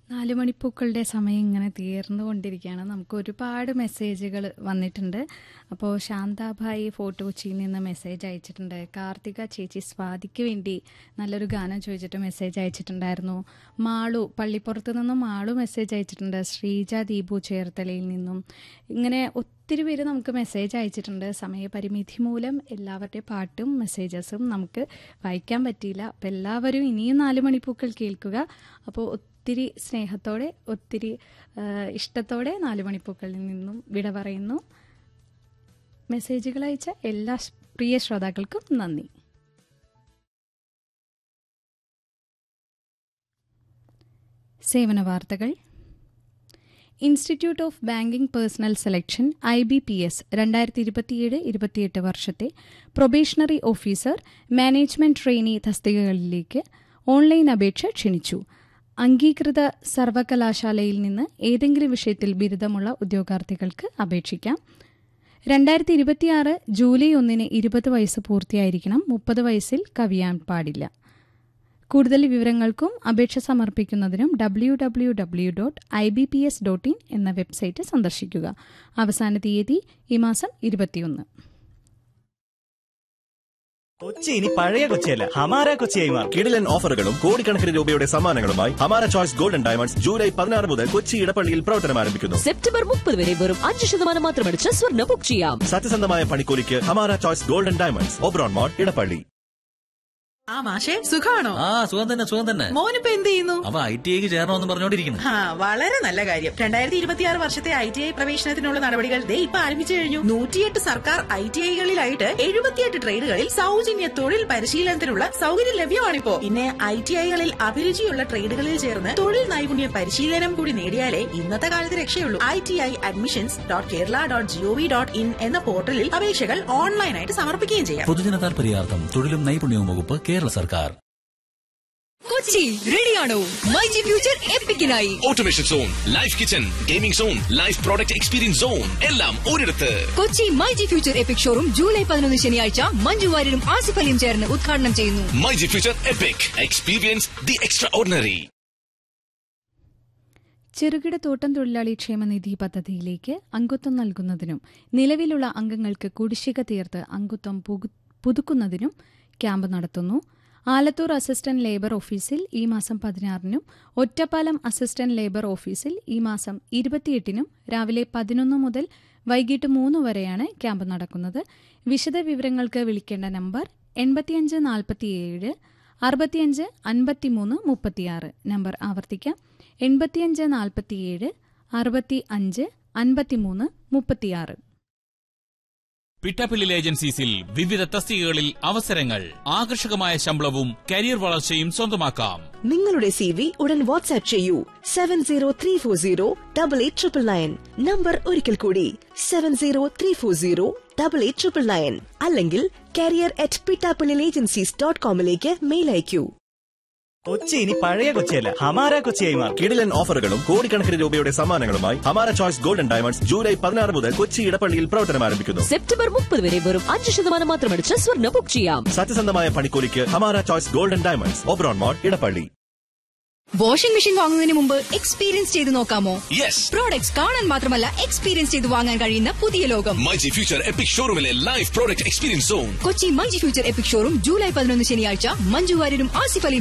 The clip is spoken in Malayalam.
നാല് മണിപ്പൂക്കളുടെ സമയം ഇങ്ങനെ തീർന്നുകൊണ്ടിരിക്കുകയാണ് നമുക്ക് ഒരുപാട് മെസ്സേജുകൾ വന്നിട്ടുണ്ട് അപ്പോൾ ശാന്താഭായി ഫോർട്ട് കൊച്ചിയിൽ നിന്ന് മെസ്സേജ് അയച്ചിട്ടുണ്ട് കാർത്തിക ചേച്ചി സ്വാതിക്ക് വേണ്ടി നല്ലൊരു ഗാനം ചോദിച്ചിട്ട് മെസ്സേജ് അയച്ചിട്ടുണ്ടായിരുന്നു മാളു പള്ളിപ്പുറത്ത് നിന്നും മാളു മെസ്സേജ് അയച്ചിട്ടുണ്ട് ശ്രീജ ദീപു ചേർത്തലയിൽ നിന്നും ഇങ്ങനെ ഒത്തിരി പേര് നമുക്ക് മെസ്സേജ് അയച്ചിട്ടുണ്ട് സമയപരിമിതി മൂലം എല്ലാവരുടെയും പാട്ടും മെസ്സേജസും നമുക്ക് വായിക്കാൻ പറ്റിയില്ല അപ്പോൾ എല്ലാവരും ഇനിയും നാല് മണിപ്പൂക്കൾ കേൾക്കുക അപ്പോൾ ഒത്തിരി സ്നേഹത്തോടെ ഒത്തിരി ആ, ഇഷ്ടത്തോടെ നാല് മണിപ്പൂക്കളിൽ നിന്നും വിട പറയുന്നു മെസ്സേജുകൾ അയച്ച എല്ലാ സ് പ്രിയ ശ്രോതാക്കൾക്കും നന്ദി സേവന വാർത്തകൾ institute of banking personnel selection I B P S രണ്ടായിരത്തി ഇരുപത്തിയേഴ് ഇരുപത്തിയെട്ട് വർഷത്തെ പ്രൊബേഷണറി ഓഫീസർ മാനേജ്മെന്റ് ട്രെയിനി തസ്തികകളിലേക്ക് ഓൺലൈൻ അപേക്ഷ ക്ഷണിച്ചു അംഗീകൃത സർവകലാശാലയിൽ നിന്ന് ഏതെങ്കിലും വിഷയത്തിൽ ബിരുദമുള്ള ഉദ്യോഗാർത്ഥികൾക്ക് അപേക്ഷിക്കാം രണ്ടായിരത്തി ഇരുപത്തിയാറ് ജൂലൈ ഒന്നിന് ഇരുപത് വയസ്സ് പൂർത്തിയായിരിക്കണം മുപ്പത് വയസ്സിൽ കവിയാൻ പാടില്ല കൂടുതൽ വിവരങ്ങൾക്കും അപേക്ഷ സമർപ്പിക്കുന്നതിനും W W W dot I B P S dot in എന്ന വെബ്സൈറ്റ് സന്ദർശിക്കുക അവസാന തീയതി ഈ മാസം ഇരുപത്തിയൊന്ന് കൊച്ചി ഇനി പഴയ കൊച്ചിയല്ല ഹമാര കൊച്ചിയായി മാറും കിടിലൻ ഓഫറുകളും കോടിക്കണക്കിന് രൂപയുടെ സമ്മാനങ്ങളുമായി ഹമാര ചോയ്സ് ഗോൾഡൻ ഡയമണ്ട്സ് ജൂലൈ പതിനാറ് മുതൽ കൊച്ചി ഇടപ്പള്ളിയിൽ പ്രവർത്തനം ആരംഭിക്കുന്നു സെപ്റ്റംബർ മുപ്പത് വരെ വെറും അഞ്ച് ശതമാനം മാത്രമടിച്ച് സ്വർണ്ണ ബുക്ക് ചെയ്യാം സത്യസന്ധമായ പണിക്കൂലിക്ക് Hamara choice golden diamonds Oberon mall Edappally ആ മാഷെ സുഖാണോ ആ സുഖം തന്നെ സുഖം തന്നെ മോനിപ്പോ എന്ത് ചെയ്യുന്നു അവ ഐ ടി ഐക്ക് ചേരണമെന്ന് പറഞ്ഞോണ്ടിരിക്കുന്നു ആ വളരെ നല്ല കാര്യം രണ്ടായിരത്തി ഇരുപത്തിയാറ് വർഷത്തെ ഐ ടി ഐ പ്രവേശനത്തിനുള്ള നടപടികൾ ദേ ഇപ്പൊ ആരംഭിച്ചു കഴിഞ്ഞു നൂറ്റിയെട്ട് സർക്കാർ ഐ ടി ഐകളിലായിട്ട് എഴുപത്തിയെട്ട് ട്രേഡുകളിൽ സൗജന്യ തൊഴിൽ പരിശീലനത്തിനുള്ള സൗകര്യം ലഭ്യമാണിപ്പോ പിന്നെ ഐ ടി ഐകളിൽ അഭിരുചിയുള്ള ട്രേഡുകളിൽ ചേർന്ന് തൊഴിൽ നൈപുണ്യ പരിശീലനം കൂടി നേടിയാലേ ഇന്നത്തെ കാലത്ത് രക്ഷയുള്ളൂ I T I admissions dot Kerala dot GOV dot in എന്ന പോർട്ടലിൽ അപേക്ഷകൾ ഓൺലൈനായിട്ട് സമർപ്പിക്കുകയും ചെയ്യാം പൊതുജന താൽപര്യാർത്ഥം തൊഴിലും നൈപുണ്യവും വകുപ്പ് കേരള സർക്കാർ കൊച്ചി റെഡിയാണോ മൈജി ഫ്യൂച്ചർ എപ്പിക്കിനായി automation zone life kitchen gaming zone life product experience zone എല്ലാം ഒരിടത്ത് Kochi myG future epic showroom July പതിനൊന്ന് ശനിയാഴ്ച മഞ്ജു വാര്യരും ആസിഫ് അലിയും ചേർന്ന് ഉദ്ഘാടനം ചെയ്യുന്നു my G future epic experience the extraordinary ചെറുകിട തോട്ടം തൊഴിലാളി ക്ഷേമനിധി പദ്ധതിയിലേക്ക് അംഗത്വം നൽകുന്നതിനും നിലവിലുള്ള അംഗങ്ങൾക്ക് കുടിശ്ശിക തീർത്ത് അംഗത്വം പുകു- പുതുക്കുന്നതിനും ക്യാമ്പ് നടത്തുന്നു ആലത്തൂർ അസിസ്റ്റന്റ് ലേബർ ഓഫീസിൽ ഈ മാസം പതിനാറിനും ഒറ്റപ്പാലം അസിസ്റ്റന്റ് ലേബർ ഓഫീസിൽ ഈ മാസം ഇരുപത്തിയെട്ടിനും രാവിലെ പതിനൊന്ന് മുതൽ വൈകിട്ട് മൂന്ന് വരെയാണ് ക്യാമ്പ് നടക്കുന്നത് വിശദ വിവരങ്ങൾക്ക് വിളിക്കേണ്ട നമ്പർ എൺപത്തിയഞ്ച് നാൽപ്പത്തിയേഴ് അറുപത്തിയഞ്ച് അൻപത്തിമൂന്ന് മുപ്പത്തിയാറ് നമ്പർ ആവർത്തിക്കാം എൺപത്തിയഞ്ച് നാൽപ്പത്തിയേഴ് അറുപത്തി അഞ്ച് അൻപത്തിമൂന്ന് മുപ്പത്തിയാറ് പിട്ടാപ്പിള്ളിൽ ഏജൻസീസിൽ വിവിധ തസ്തികകളിൽ അവസരങ്ങൾ ആകർഷകമായ ശമ്പളവും കരിയർ വളർച്ചയും സ്വന്തമാക്കാം നിങ്ങളുടെ സി വി ഉടൻ വാട്സ്ആപ്പ് ചെയ്യൂ seven zero three four zero double eight triple nine number ഒരിക്കൽ കൂടി seven zero three four zero double eight triple nine അല്ലെങ്കിൽ കാരിയർ അറ്റ് പിട്ടാപ്പിളിൽ ഏജൻസീസ് ഡോട്ട് കോമിലേക്ക് മെയിൽ അയക്കൂ കൊച്ചി ഇനി പഴയ കൊച്ചിയല്ല ഹമാര കൊച്ചിയായി മാറും കിടിലൻ ഓഫറുകളും കോടിക്കണക്കിന് രൂപയുടെ സമ്മാനങ്ങളുമായി ഹമാര ചോയ്സ് ഗോൾഡൻ ഡയമണ്ട്സ് ജൂലൈ പതിനാറ് മുതൽ കൊച്ചി ഇടപ്പള്ളിയിൽ പ്രവർത്തനം ആരംഭിക്കുന്നു സെപ്റ്റംബർ മുപ്പത് വരെ വെറും അഞ്ച് ശതമാനം മാത്രമടിച്ച് സ്വർണ്ണ ബുക്ക് ചെയ്യാം സത്യസന്ധമായ പണിക്കൂലിക്ക് Hamara choice golden diamonds Oberon mall Edappally washing machine വാങ്ങുന്നതിന് മുമ്പ് എക്സ്പീരിയൻസ് ചെയ്ത് നോക്കാമോ യെസ് പ്രോഡക്ട്സ് കാണാൻ മാത്രമല്ല എക്സ്പീരിയൻസ് ചെയ്ത് വാങ്ങാൻ കഴിയുന്ന പുതിയ ലോകം മൈ ജി ഫ്യൂച്ചർ എപ്പിക് ഷോറൂമിലെ life product experience zone Kochi myG future epic showroom July പതിനൊന്ന് ശനിയാഴ്ച മഞ്ജു വാര്യരും ആസിഫ് അലിയും